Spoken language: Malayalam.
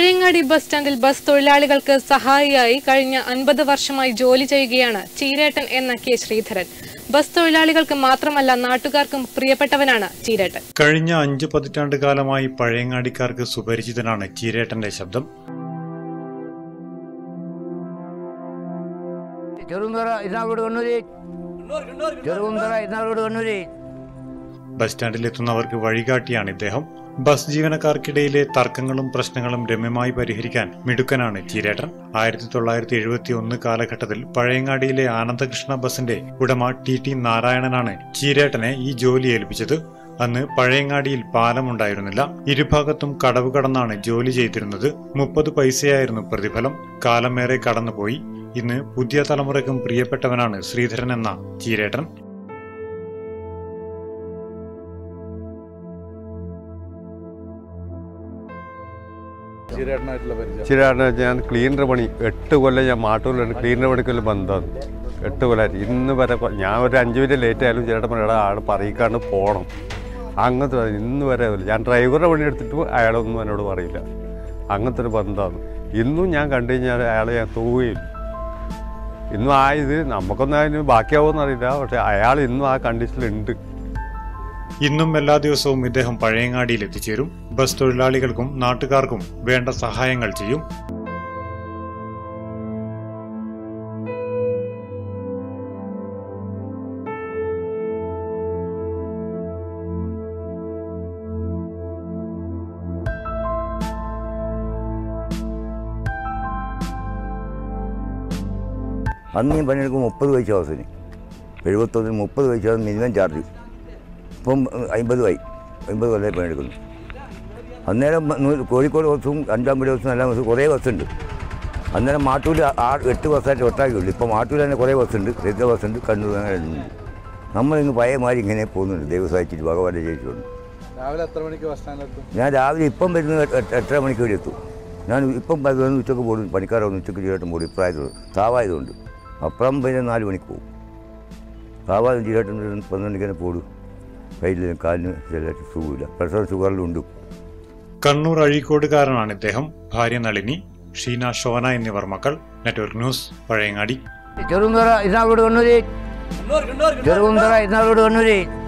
പഴയങ്ങാടി ബസ് സ്റ്റാൻഡിൽ ബസ് തൊഴിലാളികൾക്ക് സഹായിയായി കഴിഞ്ഞ അൻപത് വർഷമായി ജോലി ചെയ്യുകയാണ് ചീരേട്ടൻ എന്ന കെ ശ്രീധരൻ ബസ് തൊഴിലാളികൾക്ക് മാത്രമല്ല നാട്ടുകാർക്കും പ്രിയപ്പെട്ടവനാണ് ചീരേട്ടൻ കഴിഞ്ഞ അഞ്ചു പതിറ്റാണ്ട് കാലമായി പഴയങ്ങാടിക്കാർക്ക് സുപരിചിതനാണ് ചീരേട്ടന്റെ ശബ്ദം ചെറുകുന്തറ ഇരുന്നാളോട് കണ്ണൂര് ചെറുകുന്തറ ഇരുന്നാളോട് കണ്ണൂര് ബസ് സ്റ്റാൻഡിലെത്തുന്നവർക്ക് വഴികാട്ടിയാണ് ഇദ്ദേഹം ബസ് ജീവനക്കാർക്കിടയിലെ തർക്കങ്ങളും പ്രശ്നങ്ങളും രമ്യമായി പരിഹരിക്കാൻ മിടുക്കനാണ് ചീരേട്ടൻ ആയിരത്തി തൊള്ളായിരത്തി എഴുപത്തി ഒന്ന് കാലഘട്ടത്തിൽ പഴയങ്ങാടിയിലെ ആനന്ദകൃഷ്ണ ബസിന്റെ ഉടമ ടി ടി നാരായണനാണ് ചീരേട്ടനെ ഈ ജോലി ഏൽപ്പിച്ചത് അന്ന് പഴയങ്ങാടിയിൽ പാലമുണ്ടായിരുന്നില്ല ഇരുഭാഗത്തും കടവ് കടന്നാണ് ജോലി ചെയ്തിരുന്നത് മുപ്പത് പൈസയായിരുന്നു പ്രതിഫലം കാലമേറെ കടന്നുപോയി ഇന്ന് പുതിയ തലമുറയ്ക്കും പ്രിയപ്പെട്ടവനാണ് ശ്രീധരൻ എന്ന ചീരേട്ടൻ ശരിയായിട്ടുള്ള പരിചയം ശരിയാണ് ഞാൻ ക്ലീനർ പണി എട്ട് കൊല്ലം ഞാൻ മാട്ടൂരിലാണ് ക്ലീനർ പണിക്കൊല്ലം ബന്ധമാണ് എട്ട് കൊല്ലമായിട്ട് ഇന്ന് വരെ പ- ഞാൻ ഒരു അഞ്ച് മിനിറ്റ് ലേറ്റ് ആയാലും ചേട്ടൻ പറയടാ ആൾ പറയിക്കാണ്ട് പോകണം അങ്ങനത്തെ ഒരു- ഇന്ന് വരെ ഇല്ല. ഞാൻ ഡ്രൈവറുടെ പണി എടുത്തിട്ടും അയാളൊന്നും എന്നോട് പറയില്ല അങ്ങനത്തെ ഒരു ബന്ധമാണ് ഇന്നും ഞാൻ കണ്ടു കഴിഞ്ഞാൽ അയാളെ ഞാൻ തൂവുകയില്ല ഇന്നും ആ ഇത് നമുക്കൊന്നും അതിന് ബാക്കിയാവുമെന്ന് അറിയില്ല പക്ഷെ അയാൾ ഇന്നും ആ കണ്ടീഷനിലുണ്ട് ഇന്നും എല്ലാ ദിവസവും ഇദ്ദേഹം പഴയങ്ങാടിയിൽ എത്തിച്ചേരും ബസ് തൊഴിലാളികൾക്കും നാട്ടുകാർക്കും വേണ്ട സഹായങ്ങൾ ചെയ്യും അന്ന് ഞാൻ പണിയെടുക്കും മുപ്പത് പൈസ ഹൗസിന് എഴുപത്തൊന്നിന് മുപ്പത് പൈസ മിനിമം ചാർജ് ഇപ്പം അമ്പത് ആയി അമ്പത് കൊല്ലമായി പണിയെടുക്കുന്നു അന്നേരം നൂ- കോഴിക്കോട് ബസ്സും അഞ്ചാമ്പടി ബസ്സും എല്ലാ ബസ്സും കുറേ ബസ്സുണ്ട് അന്നേരം മാട്ടൂർ ആ എട്ട് ബസ്സായിട്ട് ഒട്ടാക്കിയുള്ളൂ ഇപ്പം മാട്ടൂർ തന്നെ കുറേ ബസ്സുണ്ട് രജിത ബസ്സുണ്ട് കണ്ണൂർ അങ്ങനെ ഉണ്ട് നമ്മളിങ്ങ് പഴയ മാതിരി ഇങ്ങനെ പോകുന്നുണ്ട് ദൈവം സഹായിച്ചിട്ട് ഭഗവാന്റെ ജയിച്ചുകൊണ്ട് രാവിലെ എത്ര മണിക്ക് ബസ് സ്റ്റാൻഡിലെത്തും ഞാൻ രാവിലെ ഇപ്പം വരുന്നത് എട്ട്- എട്ട്- എട്ടര മണിക്ക് വരെ എത്തും ഞാൻ ഇപ്പം വരുന്നത് ഉച്ചക്ക് പോകും പണിക്കാരൊന്ന് ഉച്ചക്ക് ചീരട്ടും പോകും ഇപ്രായത്തിൽ താവായതുകൊണ്ട് അപ്പുറം പിന്നെ നാല് മണിക്ക് പോകും താവാതും ചീരട്ടും പന്ത്രണ്ട് മണിക്ക് തന്നെ പോകും കയ്യിൽ കാലിന് ചെറുതായിട്ട് സുഖമില്ല പ്രഷർ ഷുഗറിലുണ്ട് കണ്ണൂർ അഴീക്കോടുകാരനാണ് ഇദ്ദേഹം ഭാര്യ നളിനി ഷീന ഷോന എന്നിവർ മക്കൾ നെറ്റ്വർക്ക് ന്യൂസ് പഴയങ്ങാടി ചെറുകുന്തറ ഇരുന്നാളോട് കണ്ണൂര് ചെറുകുന്തറ ഇരുന്നാളോട് കണ്ണൂര്